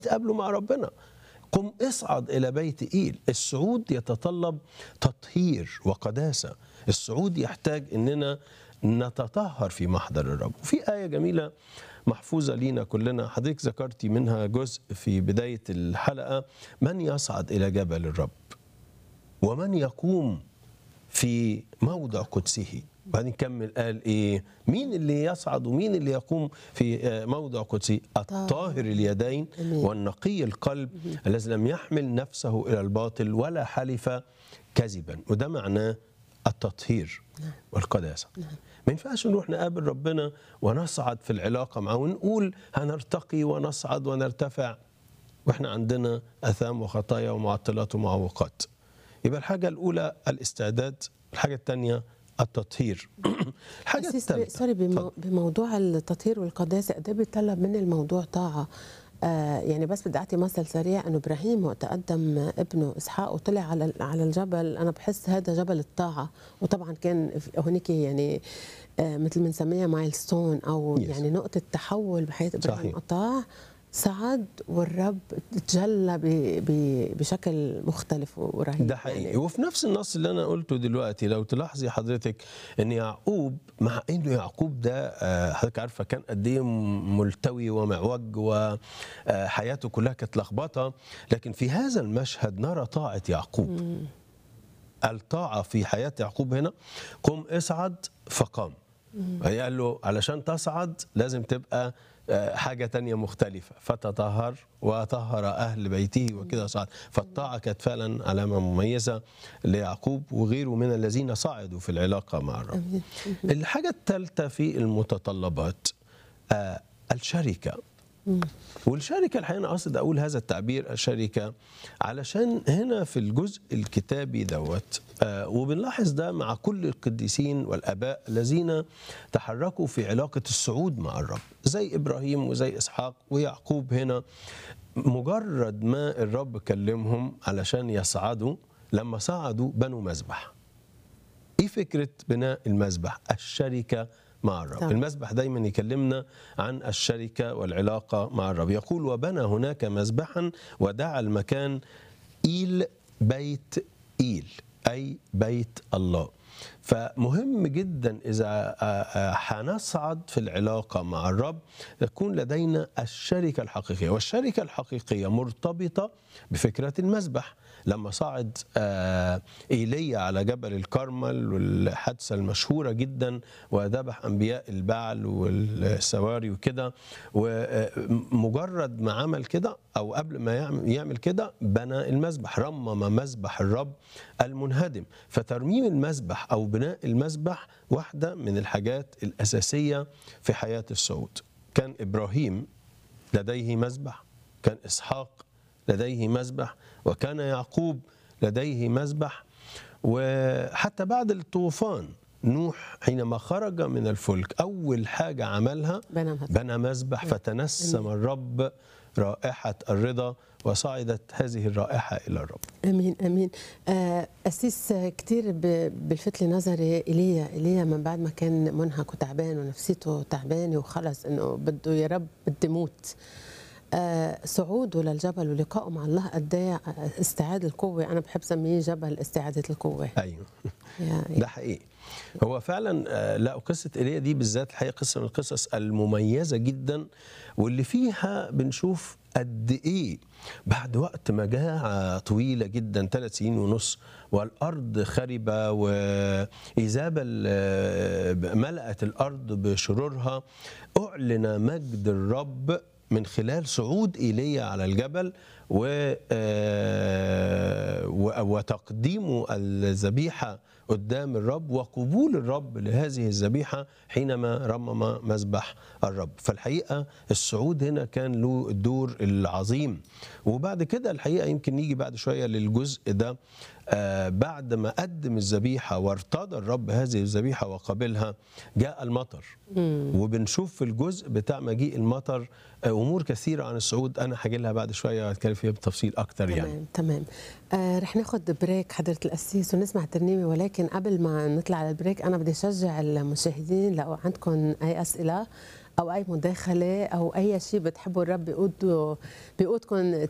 تقابلوا مع ربنا قم اصعد إلى بيت إيل الصعود يتطلب تطهير وقداسة الصعود يحتاج أننا نتطهر في محضر الرب وفي آية جميلة محفوظة لينا كلنا حضرتك ذكرتي منها جزء في بداية الحلقة من يصعد إلى جبل الرب ومن يقوم في موضع قدسه بعدين كمل قال ايه مين اللي يصعد ومين اللي يقوم في آه، موضع قدسه الطاهر اليدين أمين. والنقي القلب الذي لم يحمل نفسه الى الباطل ولا حلف كذبا وده معناه التطهير والقداسه ما ينفعش نروح نقابل ربنا ونصعد في العلاقه معه ونقول هنرتقي ونصعد ونرتفع واحنا عندنا اثام وخطايا ومعطلات ومعوقات يبقى الحاجه الاولى الاستعداد الحاجه الثانيه التطهير الحاجه أسيس الثالثه سوري بمو... بموضوع التطهير والقداسه ده بيطلب مني الموضوع طاعه آه يعني بس بدي اعطي مثل سريع انه ابراهيم وقت قدم ابنه اسحاق وطلع على على الجبل انا بحس هذا جبل الطاعه وطبعا كان هناك يعني آه مثل ما بنسميها مايلستون او Yes. يعني نقطه تحول بحياه ابراهيم صحيح. اطاع صعد والرب تجلى ب... ب... بشكل مختلف ورهيب ده حقيقي يعني وفي نفس النص اللي انا قلته دلوقتي لو تلاحظي حضرتك ان يعقوب مع انه يعقوب ده آه، حضرتك عارفه كان قد ايه ملتوي ومعوج وحياته كلها كانت لخبطه لكن في هذا المشهد نرى طاعه يعقوب الطاعه في حياه يعقوب هنا قم اصعد فقام هي قال له علشان تصعد لازم تبقى آه، حاجة تانية مختلفة فتطهر وطهر أهل بيته وكده صعد فالطاعة كانت فعلا علامة مميزة ليعقوب وغيره من الذين صعدوا في العلاقة مع الرب أمين. الحاجة الثالثة في المتطلبات آه الشركة والشركة الحقيقة أنا قصد أقول هذا التعبير الشركة علشان هنا في الجزء الكتابي دوت آه وبنلاحظ ده مع كل القديسين والآباء الذين تحركوا في علاقة الصعود مع الرب زي إبراهيم وزي إسحاق ويعقوب هنا مجرد ما الرب كلمهم علشان يصعدوا لما صعدوا بنوا مذبح ايه فكره بناء المذبح الشركه مع الرب طبعا. المذبح دايما يكلمنا عن الشركه والعلاقه مع الرب يقول وبنى هناك مذبحا ودعا المكان ايل بيت ايل اي بيت الله فمهم جدا اذا آه، آه، هنصعد في العلاقه مع الرب تكون لدينا الشركه الحقيقيه والشركه الحقيقيه مرتبطه بفكره المذبح لما صعد آه، ايليا على جبل الكرمل والحادثه المشهوره جدا وذبح انبياء البعل والسواري وكده ومجرد ما عمل كده او قبل ما يعمل- يعمل كده بنى المذبح رمم مذبح الرب المنهدم فترميم المذبح او بناء المذبح واحده من الحاجات الاساسيه في حياه الصعود كان ابراهيم لديه مذبح كان اسحاق لديه مذبح وكان يعقوب لديه مذبح وحتى بعد الطوفان نوح حينما خرج من الفلك اول حاجه عملها بنى مذبح. بنى مذبح فتنسم الرب رائحه الرضا وصعدت هذه الرائحه الى الرب امين امين آه، اسيس آه، كتير ب- بلفت لي نظري ايليا ايليا من بعد ما كان منهك وتعبان ونفسيته تعبانه وخلص انه بده يا رب بدي موت آه، صعوده للجبل ولقائه مع الله قد ايه استعاد القوه انا بحب سميه جبل استعاده القوه ايوه يا- ده حقيقي هو فعلا آه، لا قصه ايليا دي بالذات الحقيقه قصه من القصص المميزه جدا واللي فيها بنشوف قد ايه بعد وقت مجاعه طويله جدا ثلاث سنين ونص والارض خربه وايزابل آه، ملأت الارض بشرورها اعلن مجد الرب من خلال صعود ايليا على الجبل و آه، و- وتقديم الذبيحه قدام الرب وقبول الرب لهذه الذبيحه حينما رمم مذبح الرب فالحقيقه الصعود هنا كان له الدور العظيم وبعد كده الحقيقه يمكن نيجي بعد شويه للجزء ده آه، بعد ما قدم الذبيحه وارتضى الرب هذه الذبيحه وقبلها جاء المطر وبنشوف في الجزء بتاع مجيء المطر آه، امور كثيره عن الصعود انا هاجي لها بعد شويه واتكلم فيها بتفصيل اكتر يعني تمام تمام آه رح ناخد بريك حضرة القسيس ونسمع ترنيمة ولكن قبل ما نطلع على البريك أنا بدي أشجع المشاهدين لو عندكم أي أسئلة او اي مداخله او اي شيء بتحبوا الرب بيقوده بيقودكم